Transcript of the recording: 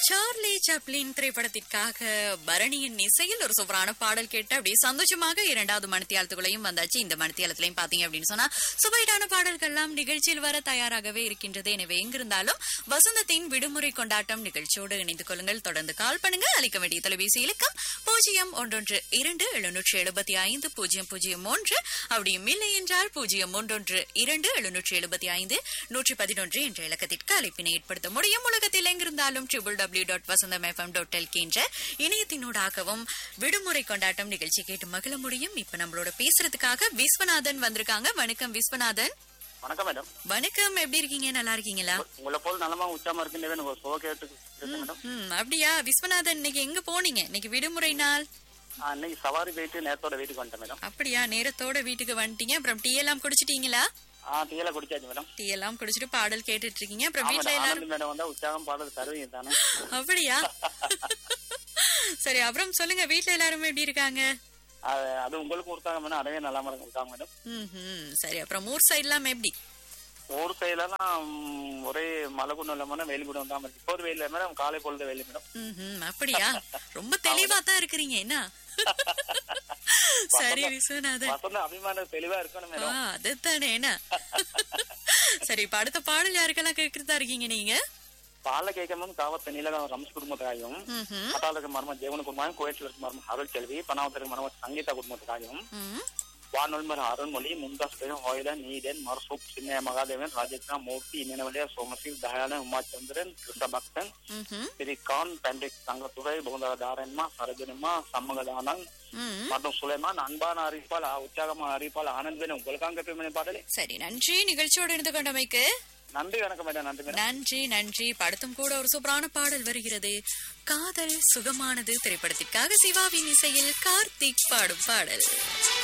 Charlie Chaplin திரைப்படத்திற்காக பரணியின் இசையில் ஒரு சூப்பரான பாடல் கேட்டு அப்படியே சந்தோஷமாக இரண்டாவது மணித்தியாலத்துக்குள்ளையும் வந்தாச்சு இந்த மணித்தியாலத்திலையும் பாத்தீங்க அப்படின்னு சொன்னா சுவைடான பாடல்கள்லாம் நிகழ்ச்சியில் வர தயாராகவே இருக்கின்றது எனவே எங்கிருந்தாலும் வசந்தத்தின் விடுமுறை கொண்டாட்டம் நிகழ்ச்சியோடு இணைந்து கொள்ளுங்கள் தொடர்ந்து கால் பண்ணுங்க அளிக்க வேண்டிய தொலைபேசி இலக்கம் பூஜ்ஜியம் ஒன்றொன்று இரண்டு எழுநூற்றி எழுபத்தி ஐந்து பூஜ்ஜியம் பூஜ்ஜியம் ஒன்று அப்படியும் இல்லை என்றால் பூஜ்ஜியம் ஒன்றொன்று இரண்டு எழுநூற்றி எழுபத்தி ஐந்து நூற்றி பதினொன்று என்ற இலக்கத்திற்கு அழைப்பினை ஏற்படுத்த முடியும் உலகத்தில் எங்கிருந்தாலும் triple W dot Vasantham FM dot என்ற இணையத்தினூடாகவும் விடுமுறை கொண்டாட்டம் நிகழ்ச்சி கேட்டு மகிழ முடியும் இப்ப நம்மளோட பேசுறதுக்காக விஸ்வநாதன் வந்திருக்காங்க வணக்கம் விஸ்வநாதன் வணக்கம் மேடம் வணக்கம் எப்படி இருக்கீங்க நல்லா இருக்கீங்களா உங்களை போல் நலமா உச்சாம இருக்குன்னு எனக்கு ஒரு சுக கேட்டு மேடம் ம் அப்படியா விஸ்வநாதன் இன்னைக்கு எங்க போனீங்க இன்னைக்கு விடுமுறை நாள் ஆ, இன்னைக்கு சவாரி போயிட்டு நேரத்தோட வீட்டுக்கு வந்துட்டேன் மேடம் அப்படியா நேரத்தோட வீட்டுக்கு வந்துட்டீங்க அப்புறம் டீ எல்லாம் குடிச்சிட்டீங்களா ஆ டீல குடிச்சாச்சு மேடம் டீ எல்லாம் குடிச்சிட்டு பாடல் கேட்டுட்டு இருக்கீங்க அப்புறம் ஆமா வீட்ல மேடம், எல்லாரும் ஆனந்த் மேடம் வந்தா உற்சாகம் பாடல் தருவீங்க தானே அப்படியா சரி அப்புறம் சொல்லுங்க வீட்ல எல்லாரும் எப்படி இருக்காங்க அது அது உங்களுக்கு கொடுத்தாங்க மேடம் அதவே நல்லா மேடம் கொடுத்தாங்க மேடம் ம்ஹும். சரி அப்புறம் ஊர் சைட்லாம் எப்படி ஊர் சைட்லாம் ஒரே மழை குண்டு இல்லாம வெயில் குண்டு வந்தாம இருக்கு இப்போ ஒரு வெயில் மேடம் காலை பொழுது வெயில் மேடம் ம்ஹும். அப்படியா ரொம்ப தெளிவா தான் இருக்கிறீங்க என்ன சரி விஸ்வநாதன் வசந்த அபிமானம் தெளிவா இருக்கணும் ஆ, மேடம் அதுதானே என்ன சரி இப்ப அடுத்த பாடல் யாருக்கெல்லாம் கேட்கறதா இருக்கீங்க நீங்க பால கேட்கணும் காவத்த நீலகம் ரம்ஸ் குடும்பத்துக்காகவும் ம்ஹும். பட்டாளுக்கு மர்ம ஜெவன குடும்பம் கோயிலுக்கு மர்மம் அருள் செல்வி பனாவத்திற்கு மர்ம சங்கீதா குடும்பத்துக்காகவும் ம். வானொல்மர் அருண்மொழி மும்தாஸ் பேகம் ஹோயலன் நீதன் மர்சூப் சின்ன மகாதேவன் ராஜேந்திரா மூர்த்தி இமனவலியா சோமசிங் தயானன் உமாச்சந்திரன் கிருஷ்ணபக்தன் ம்ஹும். பிரிகான் பெண்டிக் தங்கத்துறை புகுந்தர தாரன்மா சரஜனிமா சம்மகதானன் ம். மற்றும் சுலைமான் அன்பான அறிவிப்பால் ஆ- உற்சாகமான அறிவிப்பால் ஆனந்தன் உங்களுக்காக கேட்பேன் பாடலே சரி நன்றி நிகழ்ச்சியோடு இணைந்து கொண்டமைக்கு நன்றி வணக்கம் மேடம் நன்றி மேடம் நன்றி நன்றி படத்தும் கூட ஒரு சூப்பரான பாடல் வருகிறது காதல் சுகமானது திரைப்படத்திற்காக சிவாவின் இசையில் கார்த்திக் பாடும் பாடல்